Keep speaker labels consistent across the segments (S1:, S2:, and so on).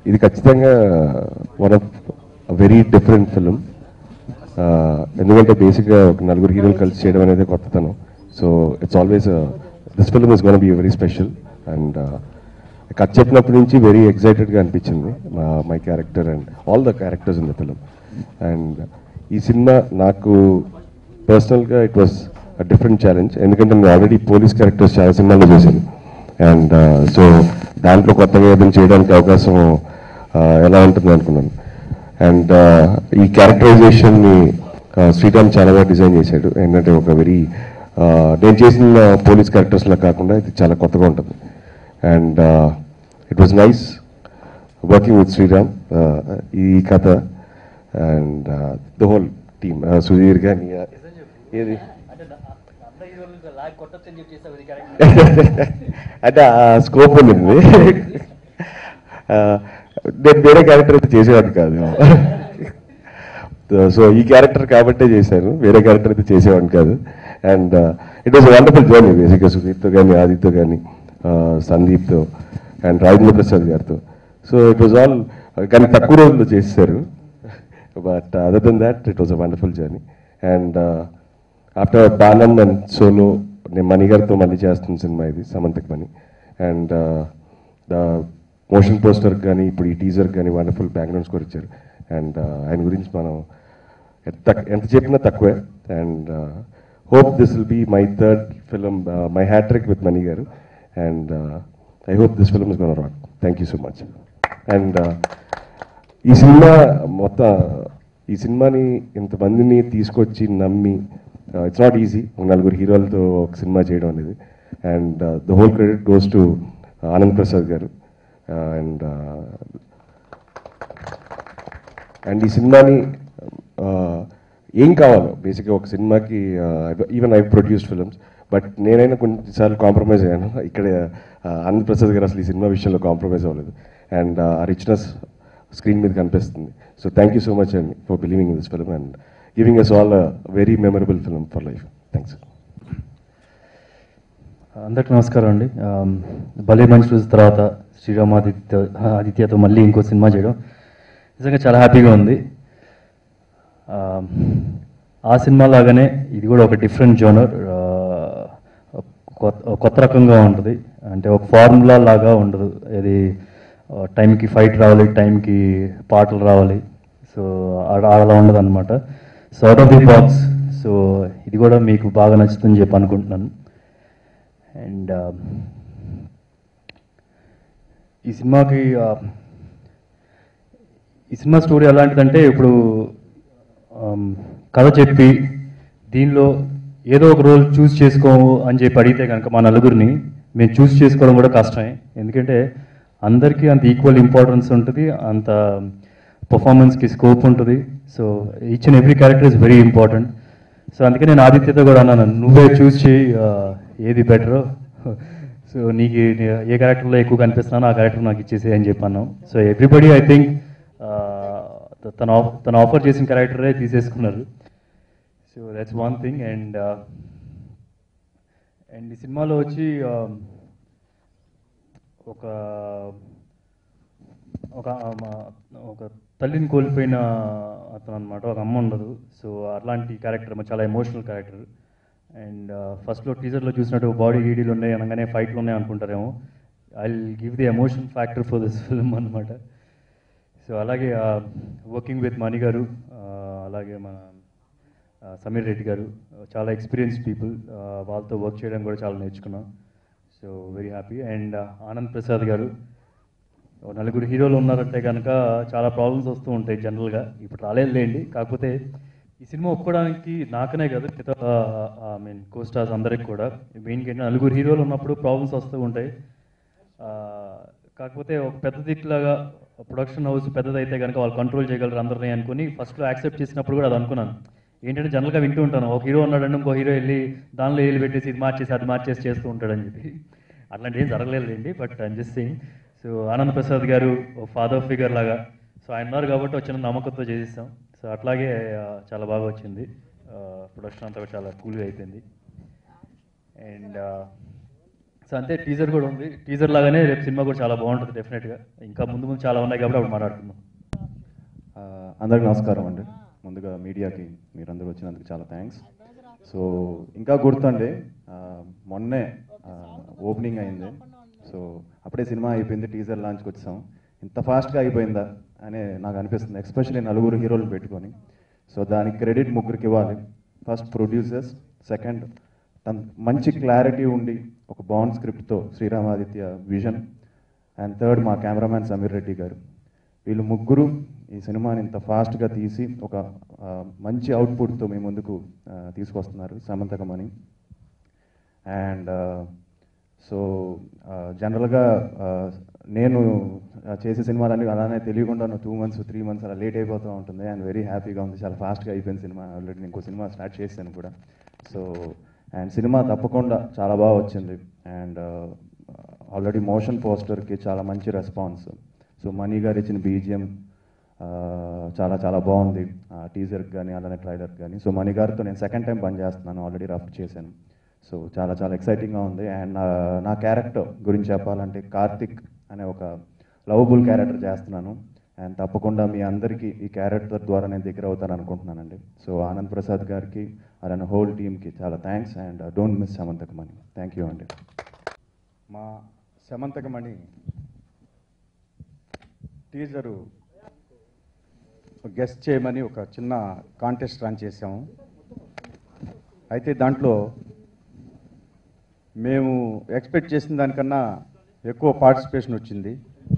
S1: ఇది ఖచ్చితంగా one of very different film ఎందుకంటే బేసిక్గా ఒక నలుగురు హీరోలు కలిసి చేయడం అనేది కొత్తతనం so it's always this film is gonna be very special and కథ చెప్పినప్పటి నుంచి వెరీ ఎక్సైటెడ్గా అనిపించింది మా my character and all the characters in the film and ఈ సినిమా నాకు పర్సనల్గా ఇట్ వాస్ డిఫరెంట్ ఛాలెంజ్ ఎందుకంటే నేను ఆల్రెడీ పోలీస్ క్యారెక్టర్స్ చాలా సినిమాల్లో చేశాను అండ్ సో దాంట్లో కొత్తగా ఏదైనా చేయడానికి అవకాశం uh, ఎలా ఉంటుంది అనుకున్నాను అండ్ ఈ క్యారెక్టరైజేషన్ని శ్రీరామ్ చాలా బాగా డిజైన్ చేశాడు ఏంటంటే ఒక వెరీ నేను చేసిన పోలీస్ క్యారెక్టర్స్లా కాకుండా ఇది చాలా కొత్తగా ఉంటుంది and it was nice working with Sriram ఈ కథ and the whole team Sudheer కానీ ఏది అంటే ఆ స్కోప్ ఉంది నేను వేరే క్యారెక్టర్ అయితే చేసేవాడిని కాదు సో ఈ క్యారెక్టర్ కాబట్టే చేశాను వేరే క్యారెక్టర్ అయితే చేసేవాడిని కాదు and it was wonderful journey బేసిక్గా సుధీర్తో కానీ ఆదిత్యతో కానీ సందీప్తో అండ్ రాజేంద్ర ప్రసాద్ గారితో సో ఇట్ వాజ్ ఆల్ కానీ తక్కువ రోజుల్లో చేశారు but other then that it was a wonderful journey and after Balam and Solo నేను మణి గారితో మళ్ళీ చేస్తున్న సినిమా ఇది Shamanthakamani and the motion poster కానీ ఇప్పుడు ఈ టీజర్ కానీ వండర్ఫుల్ బ్యాక్గ్రౌండ్ స్కోర్ ఇచ్చారు అండ్ ఆయన గురించి మనం ఎంత ఎంత చెప్పినా తక్కువే and hope this will be my third film my hattrick with Mani garu and I hope this film is gonna rock thank you so much and ఈ సినిమా మొత్తం ఈ సినిమాని ఇంతమందిని తీసుకొచ్చి నమ్మి ఇట్స్ నాట్ ఈజీ నలుగురు హీరోలతో ఒక సినిమా చేయడం అనేది and the whole credit goes to Anand Prasad garu and and ఈ సినిమాని uh, ఏం కావాలో బేసిక్గా ఒక సినిమాకి even I produced films but నేనైనా కొన్నిసార్లు కాంప్రమైజ్ అయ్యాను ఇక్కడ ఆనంద్ ప్రసాద్ గారు అసలు ఈ సినిమా విషయంలో కాంప్రమైజ్ అవ్వలేదు అండ్ ఆ రిచ్నెస్ స్క్రీన్ మీద కనిపిస్తుంది so thank you so much అండి for believing in this film and giving us all very memorable film for life thanks
S2: అందరికి నమస్కారం అండి ఆమ్, భలే మంచి రోజు తర్వాత శ్రీరామ్ ఆదిత్య ఆదిత్యతో మళ్ళీ ఇంకో సినిమా చేయడం నిజంగా చాలా హ్యాపీగా ఉంది ఆమ్, ఆ సినిమా లాగానే ఇది కూడా ఒక డిఫరెంట్ జోనర్ కొత్త కొత్త రకంగా ఉంటుంది అంటే ఒక ఫార్ములా లాగా ఉండదు ఇది ఆ, టైంకి ఫైట్ రావాలి టైంకి పాటలు రావాలి సో అలా అలా ఉండదు అనమాట so out of the box so ఇది కూడా మీకు బాగా నచ్చుతుందని చెప్పి అనుకుంటున్నాను అండ్ ఈ సినిమాకి ఆ, ఈ సినిమా స్టోరీ ఎలాంటిదంటే ఇప్పుడు ఆమ్, కథ చెప్పి దీనిలో ఏదో ఒక రోల్ చూస్ చేసుకోము అని చెప్పి అడిగితే కనుక మా నలుగురిని మేము చూస్ చేసుకోవడం కూడా కష్టమే ఎందుకంటే అందరికీ అంత ఈక్వల్ ఇంపార్టెన్స్ ఉంటుంది అంత పర్ఫార్మెన్స్కి స్కోప్ ఉంటుంది so each and every character is very important so అందుకే నేను ఆదిత్యతో కూడా అన్నాను నువ్వే చూస్ చేయి ఆ, ఏది బెటరో సో నీకు ఏ క్యారెక్టర్లో ఎక్కువ కనిపిస్తున్నానో ఆ క్యారెక్టర్ నాకు ఇచ్చేసి అని చెప్పాను సో ఎవ్రీబడి ఐ థింక్ తన ఆఫ్ తన ఆఫర్ చేసిన క్యారెక్టరే తీసేసుకున్నారు so that's one thing and and ఈ సినిమాలో వచ్చి um, ఒక ఒక మా- ఒక తల్లిని కోల్పోయిన అతను అనమాట ఒక అమ్మ ఉండదు సో అట్లాంటి క్యారెక్టర్ చాలా ఎమోషనల్ క్యారెక్టర్ అండ్ ఫస్ట్లో టీజర్లో చూసినట్టు బాడీ గీడీలు ఉన్నాయి అనగానే ఫైట్లు ఉన్నాయి అనుకుంటారేమో I give the emotion factor for this film అనమాట సో అలాగే వర్కింగ్ విత్ మణి గారు ఆ, అలాగే మన ఆ, సమీర్ రెడ్డి గారు చాలా ఎక్స్పీరియన్స్ పీపుల్ వాళ్ళతో వర్క్ చేయడం కూడా చాలా నేర్చుకున్నాం so very happy and Anand Prasad garu ఓ నలుగురు హీరోలు ఉన్నారంటే కనుక చాలా ప్రాబ్లమ్స్ వస్తూ ఉంటాయి జనరల్గా ఇప్పుడు రాలేదు లేండి కాకపోతే ఈ సినిమా ఒప్పుకోవడానికి నాకనే కాదు మిగతా ఐ మీన్ కో స్టార్స్ అందరికి కూడా మెయిన్గా ఏంటంటే నలుగురు హీరోలు ఉన్నప్పుడు ప్రాబ్లమ్స్ వస్తూ ఉంటాయి ఆ, కాకపోతే ఒక పెద్ద దిక్కులాగా ప్రొడక్షన్ హౌస్ పెద్దదైతే కనుక వాళ్ళు కంట్రోల్ చేయగలరు అందరినీ అనుకుని ఫస్ట్లో యాక్సెప్ట్ చేసినప్పుడు కూడా అది అనుకున్నాను ఏంటంటే జనరల్గా వింటూ ఉంటాను ఒక హీరో ఉన్నాడంటే ఇంకో హీరో వెళ్ళి దానిలో వేలు పెట్టేసి ఇది మార్చేసి అది మార్చేసి చేస్తూ ఉంటాడని చెప్పి అట్లాంటి ఏం జరగలేదులేండి but I'm just saying so Anand Prasad garu father figure లాగా సో ఆయన ఉన్నారు కాబట్టి వచ్చిన నమ్మకంతో చేసిస్తాం సో అట్లాగే ఆ, చాలా బాగా వచ్చింది ప్రొడక్షన్ అంతా కూడా చాలా కూల్గా అయిపోయింది అండ్ సో అంతే టీజర్ కూడా ఉంది టీజర్ లాగానే రేపు సినిమా కూడా చాలా బాగుంటుంది డెఫినెట్గా ఇంకా ముందు ముందు చాలా ఉన్నాయి కాబట్టి అప్పుడు మాట్లాడుకుందాం
S3: ఆ, అందరికీ నమస్కారం అండి ముందుగా మీడియాకి మీరందరూ వచ్చినందుకు చాలా థ్యాంక్స్ సో ఇంకా గుర్తుండి ఆ, మొన్నే ఓపెనింగ్ అయింది సో అప్పుడే సినిమా అయిపోయింది టీజర్ లాంచ్కి వచ్చాం ఇంత ఫాస్ట్గా అయిపోయిందా అని నాకు అనిపిస్తుంది ఎస్పెషల్లీ నలుగురు హీరోలు పెట్టుకొని సో దానికి క్రెడిట్ ముగ్గురికి ఇవ్వాలి ఫస్ట్ ప్రొడ్యూసర్స్ సెకండ్ తన మంచి క్లారిటీ ఉండి ఒక బాండ్ స్క్రిప్ట్తో శ్రీరామాదిత్య విజన్ అండ్ థర్డ్ మా కెమెరామ్యాన్ సమీర్ రెడ్డి గారు వీళ్ళు ముగ్గురు ఈ సినిమాని ఇంత ఫాస్ట్గా తీసి ఒక ఆ, మంచి అవుట్పుట్తో మీ ముందుకు ఆ, తీసుకొస్తున్నారు సమంతకమని అండ్ సో జనరల్గా నేను ఆ, చేసే సినిమాలన్నీ అలానే తెలియకుండా టూ మంత్స్ త్రీ మంత్స్ అలా లేట్ అయిపోతూ ఉంటుంది అండ్ వెరీ హ్యాపీగా ఉంది చాలా ఫాస్ట్గా అయిపోయింది సినిమా ఆల్రెడీ ఇంకో సినిమా స్టార్ట్ చేశాను కూడా సో అండ్ సినిమా తప్పకుండా చాలా బాగా వచ్చింది అండ్ ఆల్రెడీ మోషన్ పోస్టర్కి చాలా మంచి రెస్పాన్స్ సో మనీ గారు ఇచ్చిన బీజిఎం చాలా చాలా బాగుంది టీజర్కి కానీ అలానే ట్రైలర్కి కానీ సో మణి గారితో నేను సెకండ్ టైం పని చేస్తున్నాను ఆల్రెడీ రఫ్ చేశాను సో చాలా చాలా ఎక్సైటింగ్గా ఉంది అండ్ నా నా క్యారెక్టర్ గురించి చెప్పాలంటే కార్తిక్ అనే ఒక లవబుల్ క్యారెక్టర్ చేస్తున్నాను అండ్ తప్పకుండా మీ అందరికీ ఈ క్యారెక్టర్ ద్వారా నేను దగ్గర అవుతాను అనుకుంటున్నానండి సో ఆనంద్ ప్రసాద్ గారికి అలానే హోల్ టీమ్కి చాలా thanks and don't miss Shamanthakamani thank you అండి
S4: మా శమంతకమణి టీజరు గెస్ట్ చేయమని ఒక చిన్న కాంటెస్ట్ రన్ చేసాము అయితే దాంట్లో మేము ఎక్స్పెక్ట్ చేసిన దానికన్నా ఎక్కువ పార్టిసిపేషన్ వచ్చింది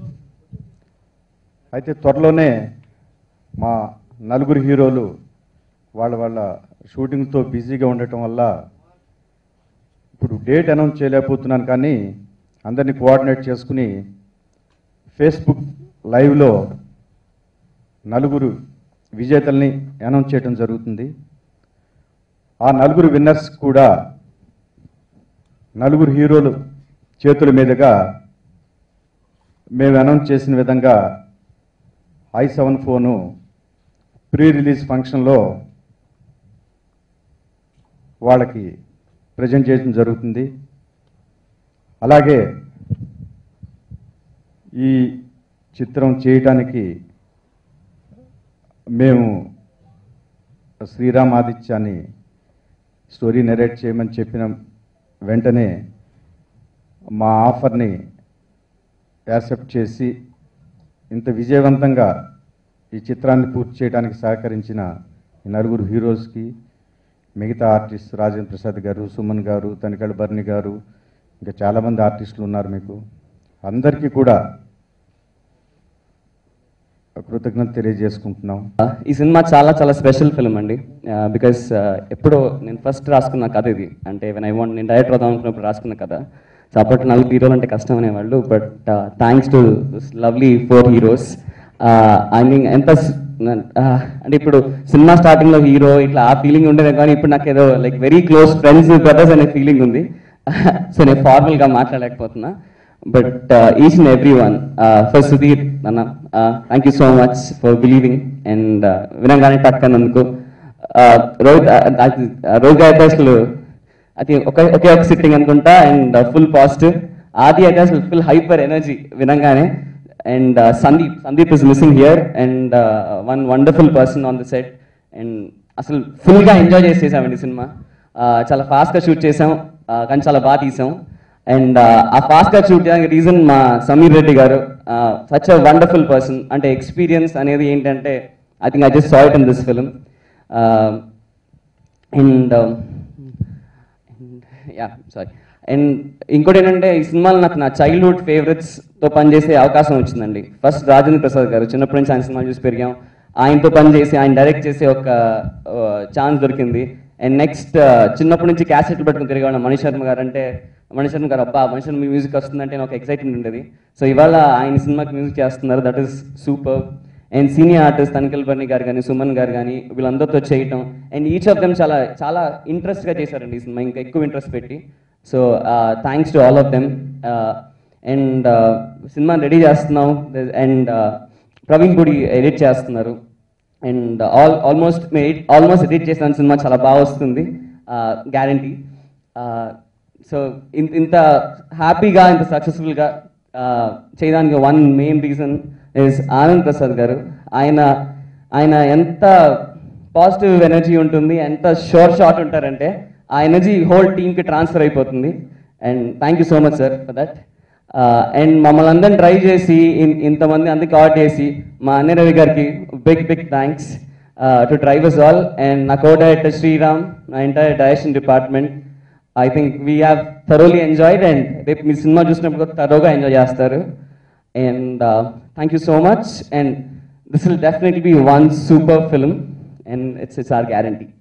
S4: అయితే త్వరలోనే మా నలుగురు హీరోలు వాళ్ళ వాళ్ళ షూటింగ్తో బిజీగా ఉండటం వల్ల ఇప్పుడు డేట్ అనౌన్స్ చేయలేకపోతున్నాను కానీ అందరినీ కోఆర్డినేట్ చేసుకుని ఫేస్బుక్ లైవ్లో నలుగురు విజేతల్ని అనౌన్స్ చేయడం జరుగుతుంది ఆ నలుగురు విన్నర్స్ కూడా నలుగురు హీరోలు చేతుల మీదుగా మేము అనౌన్స్ చేసిన విధంగా I seven phone pre release ఫంక్షన్లో వాళ్ళకి ప్రజెంట్ చేయడం జరుగుతుంది అలాగే ఈ చిత్రం చేయటానికి మేము శ్రీరామ్ ఆదిత్యాన్ని స్టోరీ నెరేట్ చేయమని చెప్పిన వెంటనే మా ఆఫర్ని యాక్సెప్ట్ చేసి ఇంత విజయవంతంగా ఈ చిత్రాన్ని పూర్తి చేయడానికి సహకరించిన ఈ నలుగురు హీరోస్కి మిగతా ఆర్టిస్ట్ రాజేంద్ర ప్రసాద్ గారు సుమన్ గారు తనికళ్ళ బర్ని గారు ఇంకా చాలామంది ఆర్టిస్టులు ఉన్నారు మీకు అందరికీ కూడా కృతజ్ఞత తెలియజేసుకుంటున్నాం
S5: ఈ సినిమా చాలా చాలా స్పెషల్ ఫిల్మ్ అండి బికాస్ ఎప్పుడో నేను ఫస్ట్ రాసుకున్న కథ ఇది అంటే వెన్ ఐ వాంట్ నేను డైరెక్టర్ అవుదాం అనుకున్నప్పుడు రాసుకున్న కథ సో అప్పట్లో నలుగురు హీరోలు అంటే కష్టం అనేవాళ్ళు but thanks to lovely four heroes I mean ఎంత స్- ఆ, అంటే ఇప్పుడు సినిమా స్టార్టింగ్ లో హీరో ఇట్లా ఆ ఫీలింగ్ ఉండేది కానీ ఇప్పుడు నాకు ఏదో like very close friends brothers అనే ఫీలింగ్ ఉంది సో నేను ఫార్మల్ గా మాట్లాడలేకపోతున్నా but each and every one first Sudheer అన్న thank you so much for believing and వినంగానే టక్ అన్నందుకు Uh, రోహిత్ uh, అది, uh, రోహిత్ గారి అయితే అసలు అది ఒక ఒకే ఒక సిట్టింగ్ అనుకుంటా అండ్ ఫుల్ పాజిటివ్ ఆది అయితే అసలు ఫుల్ హైపర్ ఎనర్జీ వినంగానే and Sandeep Sandeep is missing here and one wonderful person on the set and అసలు ఫుల్గా ఎంజాయ్ చేసి చేసామండి సినిమా చాలా ఫాస్ట్గా షూట్ చేసాం uh, కానీ చాలా బాగా తీసాం అండ్ ఆ ఫాస్ట్గా షూట్ చేయడానికి రీజన్ మా Sameer Reddy garu such a wonderful person అంటే ఎక్స్పీరియన్స్ అనేది ఏంటంటే I think I just sight in this film and yeah sorry and ఇంకోటి ఏంటంటే ఈ సినిమాలో నాకు నా చైల్డ్హుడ్ ఫేవరెట్స్తో పనిచేసే అవకాశం వచ్చిందండి ఫస్ట్ రాజేంద్ర ప్రసాద్ గారు చిన్నప్పటి నుంచి ఆయన సినిమాలు చూసి పెరిగాం ఆయనతో పనిచేసి ఆయన డైరెక్ట్ చేసే ఒక ఛాన్స్ దొరికింది అండ్ నెక్స్ట్ చిన్నప్పటి నుంచి క్యాసెట్లు పెట్టుకుని తిరిగాడు మణి శర్మ గారు అంటే మణి శర్మ గారు అబ్బా మణి శర్మ మ్యూజిక్ వస్తుందంటే నాకు ఎక్సైట్మెంట్ ఉండేది సో ఇవాళ ఆయన సినిమాకి మ్యూజిక్ చేస్తున్నారు that is super and senior artist Tanikella Bharani garu కానీ సుమన్ గారు కానీ వీళ్ళందరితో చేయటం అండ్ ఈచ్ ఆఫ్ దెమ్ చాలా చాలా ఇంట్రెస్ట్గా చేశారండి ఈ సినిమా ఇంకా ఎక్కువ ఇంట్రెస్ట్ పెట్టి so thanks to all of them and సినిమా రెడీ చేస్తున్నాం అండ్ ప్రవీణ్ గుడి ఎడిట్ చేస్తున్నారు and all almost almost edit చేసిన సినిమా చాలా బాగా వస్తుంది గ్యారంటీ సో ఇంత హ్యాపీగా ఇంత సక్సెస్ఫుల్గా చేయడానికి one main reason is Anand Prasad garu ఆయన ఆయన ఎంత పాజిటివ్ ఎనర్జీ ఉంటుంది ఎంత షోర్ షాట్ ఉంటారంటే ఆ ఎనర్జీ హోల్ టీమ్కి ట్రాన్స్ఫర్ అయిపోతుంది and thank you so much sir for that and మమ్మల్ని అందరిని ట్రై చేసి ఇన్- ఇంతమంది అందరికి కాల్ చేసి మా అన్నయ్య రవి గారికి big big thanks to drivers all and నా కో డైరెక్టర్ శ్రీరామ్ నా entire direction department I think we have thoroughly enjoyed and రేపు మీరు సినిమా చూసినప్పుడు థరోగా ఎంజాయ్ చేస్తారు and thank you so much and this will definitely be one super film and it's it's our guarantee